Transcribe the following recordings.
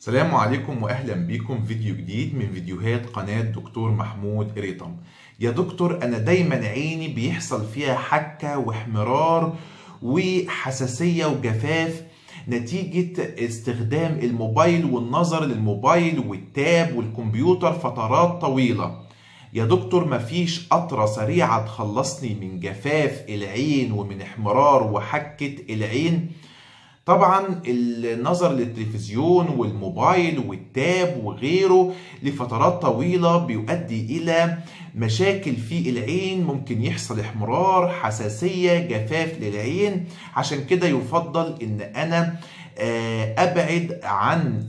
السلام عليكم واهلا بيكم فيديو جديد من فيديوهات قناة دكتور محمود ريتم يا دكتور انا دايما عيني بيحصل فيها حكة واحمرار وحساسية وجفاف نتيجة استخدام الموبايل والنظر للموبايل والتاب والكمبيوتر فترات طويلة يا دكتور مفيش قطرة سريعة تخلصني من جفاف العين ومن احمرار وحكة العين طبعا النظر للتلفزيون والموبايل والتاب وغيره لفترات طويلة بيؤدي إلى مشاكل في العين ممكن يحصل احمرار حساسية جفاف للعين عشان كده يفضل إن أنا ابعد عن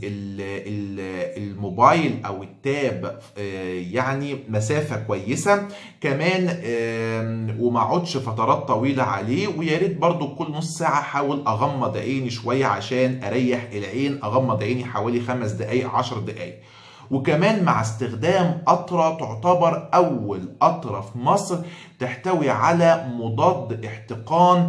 الموبايل او التاب يعني مسافه كويسه كمان وما اقعدش فترات طويله عليه ويا ريت برضو كل نص ساعه احاول اغمض عيني شويه عشان اريح العين اغمض عيني حوالي خمس دقائق عشر دقائق وكمان مع استخدام قطرة تعتبر أول قطرة في مصر تحتوي على مضاد احتقان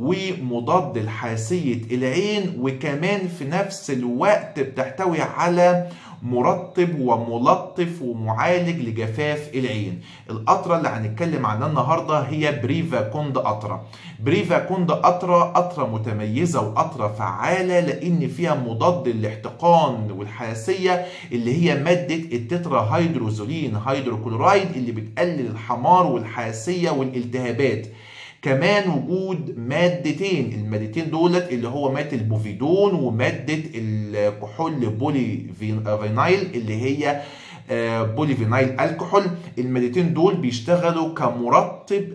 ومضاد لحاسية العين وكمان في نفس الوقت بتحتوي على مرطب وملطف ومعالج لجفاف العين القطرة اللي هنتكلم عنها النهاردة هي بريفا كوند قطرة بريفا كوند قطرة قطرة متميزة وقطرة فعالة لأن فيها مضاد للاحتقان والحساسية اللي هي مادة التترا هيدروزولين هيدروكلورايد اللي بتقلل الحمار والحساسية والالتهابات كمان وجود مادتين المادتين دولت اللي هو مادة البوفيدون ومادة الكحول بولي فينايل اللي هي بولي فينايل الكحول المادتين دول بيشتغلوا كمرطب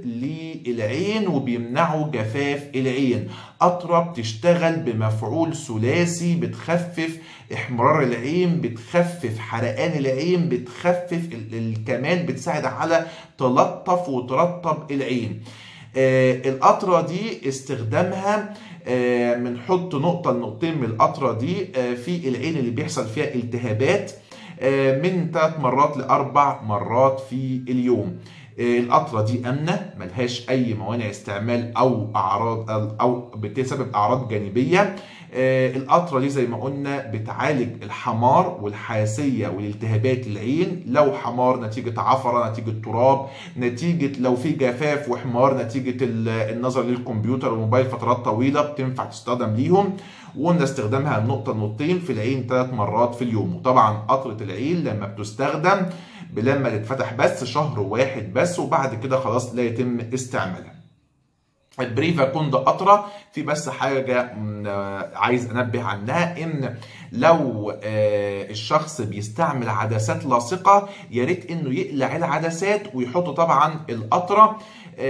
للعين وبيمنعوا جفاف العين قطرة بتشتغل بمفعول ثلاثي بتخفف احمرار العين بتخفف حرقان العين بتخفف كمان بتساعد على تلطف وترطب العين آه القطرة دي استخدامها آه بنحط نقطة لنقطتين من القطرة دي آه في العين اللي بيحصل فيها التهابات من ثلاث مرات لأربع مرات في اليوم القطرة دي آمنة ملهاش أي موانع استعمال أو أعراض أو بتسبب أعراض جانبية القطرة دي زي ما قلنا بتعالج الحمار والحاسية والالتهابات العين لو حمار نتيجة عفرة نتيجة تراب نتيجة لو في جفاف وحمار نتيجة النظر للكمبيوتر والموبايل فترات طويلة بتنفع تستخدم ليهم وقلنا استخدامها نقطة نقطتين في العين ثلاث مرات في اليوم وطبعا قطرة العين لما بتستخدم لما تتفتح بس شهر واحد بس وبعد كده خلاص لا يتم استعمالها البريفا كوند قطره في بس حاجه عايز انبه عنها ان لو الشخص بيستعمل عدسات لاصقه يا ريت انه يقلع العدسات ويحط طبعا القطره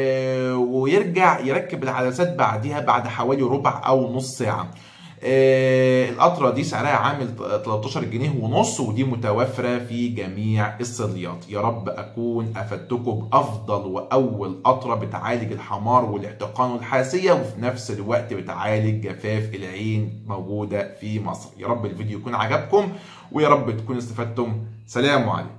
ويرجع يركب العدسات بعدها بعد حوالي ربع او نص ساعه آه القطرة دي سعرها عامل 13 جنيه ونص ودي متوفرة في جميع الصيدليات يا رب أكون أفدتكم بأفضل وأول قطرة بتعالج الحمار والاحتقان والحاسية وفي نفس الوقت بتعالج جفاف العين موجودة في مصر يا رب الفيديو يكون عجبكم ويا رب تكونوا استفدتم سلام عليكم